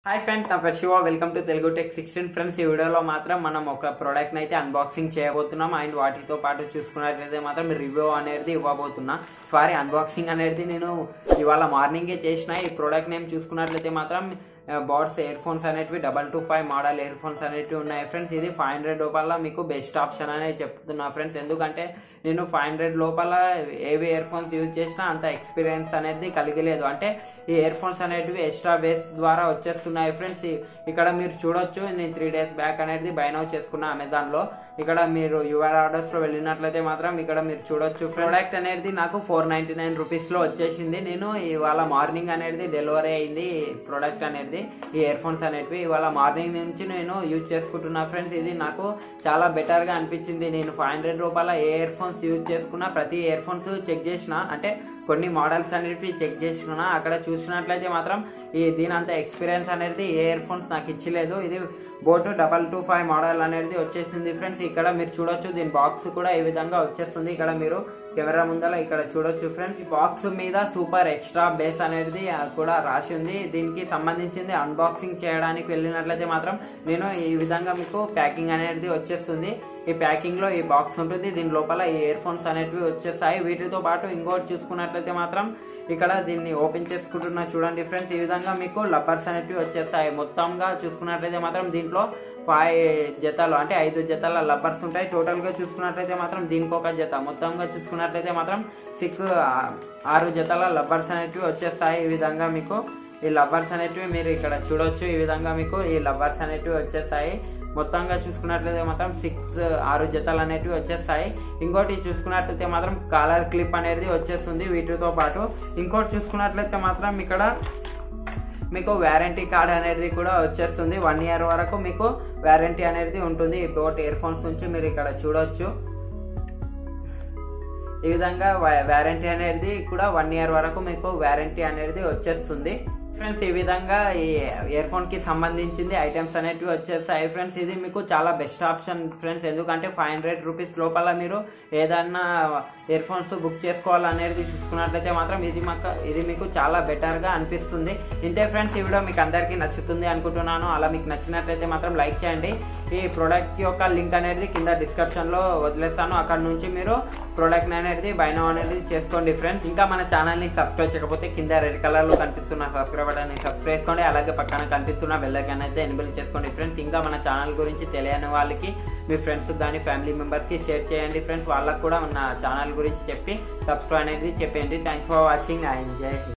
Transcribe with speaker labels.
Speaker 1: hi friends నా పేరు Shiva welcome to Telugu tech sixteen friends ఈ వీడియోలో మాత్రం మనం ఒక ప్రోడక్ట్ అయితే అన్బాక్సింగ్ చేయబోతున్నాం అండ్ వాటితో పాటు చూసుకున్నట్లయితే మాత్రం రివ్యూ అనేది ఇవ్వబోతున్నా సారీ అన్బాక్సింగ్ అనేది నేను ఇవాళ మార్నింగే చేసిన ఈ ప్రోడక్ట్ నేమ్ చూసుకున్నట్లయితే మాత్రం బాడ్స్ ఇయర్ ఫోన్స్ అనేటివి double two five model earphones అనేటివి ఉన్నాయి ఫ్రెండ్స్ ఇది ఫైవ్ హండ్రెడ్ లోపల మీకు బెస్ట్ ఆప్షన్ అనేది చెప్తున్నా ఫ్రెండ్స్ ఎందుకంటే నేను ఫైవ్ హండ్రెడ్ లోపల ఏవి ఇయర్ ఫోన్స్ యూజ్ చేసినా అంత ఎక్స్పీరియన్స్ అనేది కలిగలేదు అంటే ఈ ఇయర్ ఫోన్స్ అనేటివి ఎక్స్ట్రా బేస్ ద్వారా వచ్చేస్తున్నాయి ఫ్రెండ్స్ ఇక్కడ మీరు చూడొచ్చు నేను త్రీ డేస్ బ్యాక్ అనేది బైనౌ చేసుకున్నా అమెజాన్ లో ఇక్కడ మీరు యువర్ ఆర్డర్స్ లో వెళ్ళినట్లయితే మాత్రం ఇక్కడ మీరు చూడొచ్చు ప్రోడక్ట్ అనేది నాకు ఫోర్ నైన్టీ నైన్ రూపీస్ లో వచ్చేసింది నేను ఇవాళ మార్నింగ్ అనేది డెలివరీ అయింది ప్రోడక్ట్ అనేది ఈ ఇయర్ ఫోన్స్ అనేటివి ఇవాళ మార్నింగ్ నుంచి నేను యూజ్ చేసుకుంటున్నా ఫ్రెండ్స్ ఇది నాకు చాలా బెటర్ గా అనిపించింది నేను ఫైవ్ హండ్రెడ్ రూపాయల ఏ ఇయర్ ఫోన్స్ యూజ్ చేసుకున్నా ప్రతి ఇయర్ ఫోన్స్ చెక్ చేసిన అంటే కొన్ని మోడల్స్ అనేటివి చెక్ చేసిన అక్కడ చూసినట్లయితే మాత్రం ఈ దీని అంత ఎక్స్పీరియన్స్ అనేది ఏ ఇయర్ ఫోన్స్ నాకు ఇచ్చలేదు ఇది boAt double two five model అనేది వచ్చేసింది ఫ్రెండ్స్ ఇక్కడ మీరు చూడొచ్చు దీని బాక్స్ కూడా ఈ విధంగా వచ్చేస్తుంది ఇక్కడ మీరు కెమెరా ముందర ఇక్కడ చూడొచ్చు ఫ్రెండ్స్ ఈ బాక్స్ మీద సూపర్ ఎక్స్ట్రా బేస్ అనేది కూడా రాసి ఉంది దీనికి సంబంధించింది అన్బాక్సింగ్ చేయడానికి వెళ్ళినట్లయితే మాత్రం నేను ఈ విధంగా మీకు ప్యాకింగ్ అనేది వచ్చేస్తుంది ఈ ప్యాకింగ్ లో ఈ బాక్స్ ఉంటుంది దీని లోపల ఈ ఇయర్ ఫోన్స్ అనేటివి వచ్చేస్తాయి వీటితో పాటు ఇంకోటి చూసుకున్నట్లయితే మాత్రం ఇక్కడ దీన్ని ఓపెన్ చేసుకుంటున్నా చూడండి ఫ్రెండ్స్ ఈ విధంగా మీకు లబ్బర్స్ అనేటివి వచ్చేస్తాయి మొత్తంగా చూసుకున్నట్లయితే మాత్రం దీంట్లో ఫైవ్ జతలు అంటే ఐదు జతల లబ్బర్స్ ఉంటాయి టోటల్ గా చూసుకున్నట్లయితే మాత్రం దీనికి ఒక జత మొత్తంగా చూసుకున్నట్లయితే మాత్రం సిక్స్ ఆరు జతల లబ్బర్స్ అనేటివి వచ్చేస్తాయి ఈ విధంగా మీకు ఈ లబ్బర్స్ అనేటివి మీరు ఇక్కడ చూడొచ్చు ఈ విధంగా మీకు ఈ లబ్బర్స్ అనేటివి వచ్చేస్తాయి మొత్తంగా చూసుకున్నట్లయితే మాత్రం సిక్స్ ఆరు జతలు అనేటివి వచ్చేస్తాయి ఇంకోటి చూసుకున్నట్లయితే మాత్రం కాలర్ క్లిప్ అనేది వచ్చేస్తుంది వీటితో పాటు ఇంకోటి చూసుకున్నట్లయితే మాత్రం ఇక్కడ మీకు వ్యారంటీ కార్డ్ అనేది కూడా వచ్చేస్తుంది వన్ ఇయర్ వరకు మీకు వ్యారంటీ అనేది ఉంటుంది ఈ బోట్ ఇయర్ ఫోన్స్ నుంచి మీరు ఇక్కడ చూడొచ్చు ఈ విధంగా వ్యారంటీ అనేది కూడా వన్ ఇయర్ వరకు మీకు వ్యారంటీ అనేది వచ్చేస్తుంది ఫ్రెండ్స్ ఈ విధంగా ఈ ఇయర్ ఫోన్ కి సంబంధించింది ఐటమ్స్ అనేటివి వచ్చేస్తాయి ఫ్రెండ్స్ ఇది మీకు చాలా బెస్ట్ ఆప్షన్ ఫ్రెండ్స్ ఎందుకంటే ఫైవ్ హండ్రెడ్ రూపీస్ లోపల మీరు ఏదన్నా ఇయర్ ఫోన్స్ బుక్ చేసుకోవాలనేది చూసుకున్నట్లయితే మాత్రం ఇది మాకు ఇది మీకు చాలా బెటర్ గా అనిపిస్తుంది ఇంతే ఫ్రెండ్స్ ఈ వీడియో మీకు అందరికీ నచ్చుతుంది అనుకుంటున్నాను అలా మీకు నచ్చినట్లయితే మాత్రం లైక్ చేయండి ఈ ప్రోడక్ట్ యొక్క లింక్ అనేది కింద డిస్క్రిప్షన్ లో వదిలేస్తాను అక్కడ నుంచి మీరు ప్రోడక్ట్ అనేది బైనో అనేది చేసుకోండి ఫ్రెండ్స్ ఇంకా మన ఛానల్ ని సబ్స్క్రైబ్ చేయకపోతే కింద రెడ్ కలర్ లో కనిపిస్తున్న సబ్స్క్రైబ్ బటన్ సబ్స్క్రైబ్ చేసుకోండి అలాగే పక్కన కనిపిస్తున్న బెల్లైకన్ అయితే ఎనిబుల్ చేసుకోండి ఫ్రెండ్స్ ఇంకా మన ఛానల్ గురించి తెలియని వాళ్ళకి మీ ఫ్రెండ్స్ కానీ ఫ్యామిలీ మెంబర్స్ కి షేర్ చేయండి ఫ్రెండ్స్ వాళ్ళకి కూడా మన ఛానల్ గురించి చెప్పి సబ్స్క్రైబ్ అనేది చెప్పండి thanks for watching I enjoy